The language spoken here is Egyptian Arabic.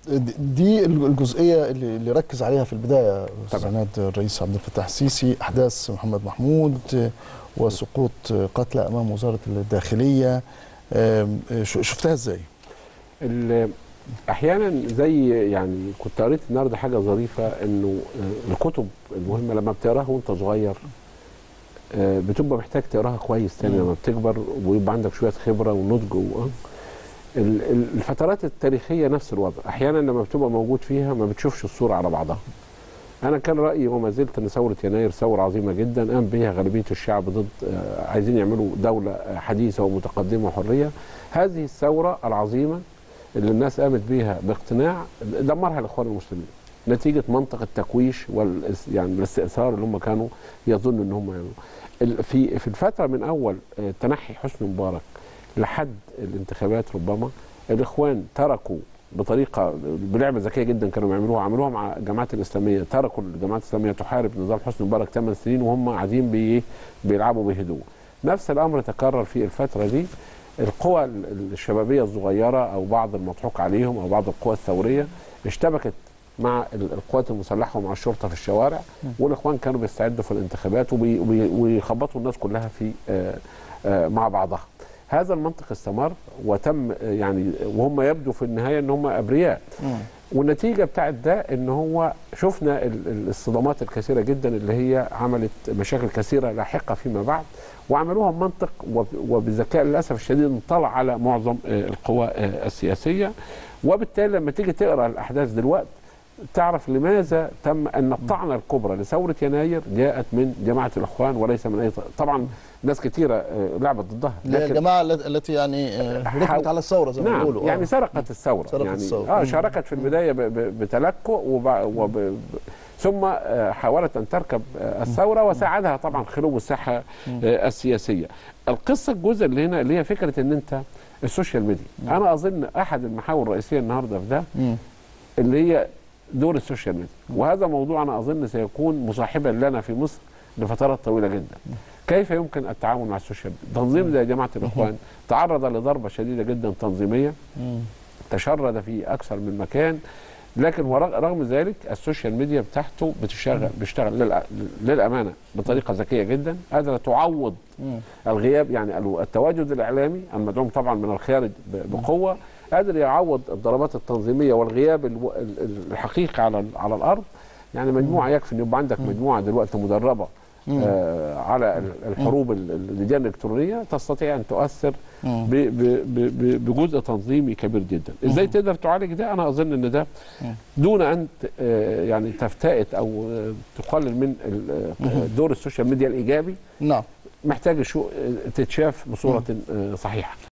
دي الجزئيه اللي اللي ركز عليها في البدايه استاذ طبعا. عماد الرئيس عبد الفتاح السيسي احداث محمد محمود وسقوط قتلى امام وزاره الداخليه آم، ش- شفتها ازاي؟ ال- احيانا زي يعني كنت قريت النهارده حاجه ظريفه انه آه، الكتب المهمه لما بتقراها وانت صغير آه، بتبقى محتاج تقراها كويس تاني مم. لما بتكبر ويبقى عندك شويه خبره ونضج و- آه. ال- ال- الفترات التاريخيه نفس الوضع احيانا لما بتبقى موجود فيها ما بتشوفش الصوره على بعضها انا كان رايي وما زلت ان ثوره يناير ثوره عظيمه جدا قام بها غالبيه الشعب ضد آه، عايزين يعملوا دوله آه، حديثه ومتقدمه وحريه هذه الثوره العظيمه اللي الناس قامت بيها باقتناع دمرها الاخوان المسلمين نتيجه منطق التكويش وال يعني الاستئثار اللي هم كانوا يظنوا ان هم يعملوا ال- في في الفتره من اول آه، تنحي حسني مبارك لحد الانتخابات ربما الاخوان تركوا بطريقه بلعبه ذكيه جدا كانوا بيعملوها عملوها مع الجماعات الاسلاميه تركوا الجماعات الاسلاميه تحارب نظام حسني مبارك 8 سنين وهم قاعدين بي بيلعبوا بهدوء نفس الامر تكرر في الفتره دي القوى ال- الشبابيه الصغيره او بعض المضحوك عليهم او بعض القوى الثوريه اشتبكت مع ال- القوات المسلحه ومع الشرطه في الشوارع والاخوان كانوا بيستعدوا في الانتخابات وبي- وبي- ويخبطوا الناس كلها في آه، آه، مع بعضها هذا المنطق استمر وتم آه، يعني وهم يبدو في النهايه ان هم ابرياء والنتيجه بتاعت ده ان هو شفنا ال- ال- الصدمات الكثيره جدا اللي هي عملت مشاكل كثيره لاحقه فيما بعد وعملوها بمنطق وب- وبذكاء للاسف الشديد انطلع على معظم آه، القوى آه، السياسيه وبالتالي لما تيجي تقرا الاحداث دلوقتي تعرف لماذا تم ان الطعنه الكبرى لثوره يناير جاءت من جماعه الاخوان وليس من اي ط- طبعا ناس كثيره آه، لعبت ضدها اللي هي الجماعه الت- التي يعني آه، ركبت على الثوره زي ما نعم بيقولوا آه. يعني سرقت الثوره سرقت يعني الثورة. اه مم. شاركت في البدايه ب- ب- بتلكؤ وب... وب... ب- ثم آه، حاولت ان تركب آه، الثوره وساعدها طبعا خلو الساحه آه، السياسيه. القصه الجزء اللي هنا اللي هي فكره ان انت السوشيال ميديا انا اظن احد المحاور الرئيسيه النهارده في ده مم. اللي هي دور السوشيال ميديا وهذا موضوع انا اظن سيكون مصاحبا لنا في مصر لفترات طويله جدا كيف يمكن التعامل مع السوشيال ميديا تنظيم زي جماعه الاخوان تعرض لضربه شديده جدا تنظيميه مم. تشرد في اكثر من مكان لكن ورغ- رغم ذلك السوشيال ميديا بتاعته بتشتغل بيشتغل للأ- للامانه بطريقه ذكيه جدا قادره تعوض مم. الغياب يعني ال- التواجد الاعلامي المدعوم طبعا من الخارج ب- بقوه قادر يعوض الضربات التنظيميه والغياب الو- ال- ال- الحقيقي على ال- على الارض يعني مجموعه يكفي ان يبقى عندك مجموعه دلوقتي مدربه آه على ال- الحروب ال- اللجان الالكترونيه تستطيع ان تؤثر مم. ب- ب- ب- ب- بجزء تنظيمي كبير جدا ازاي تقدر تعالج ده انا اظن ان ده دون ان ت- آه، يعني تفتئت او آه، تقلل من ال- آه، دور السوشيال ميديا الايجابي نعم محتاج شو تتشاف بصوره آه، صحيحه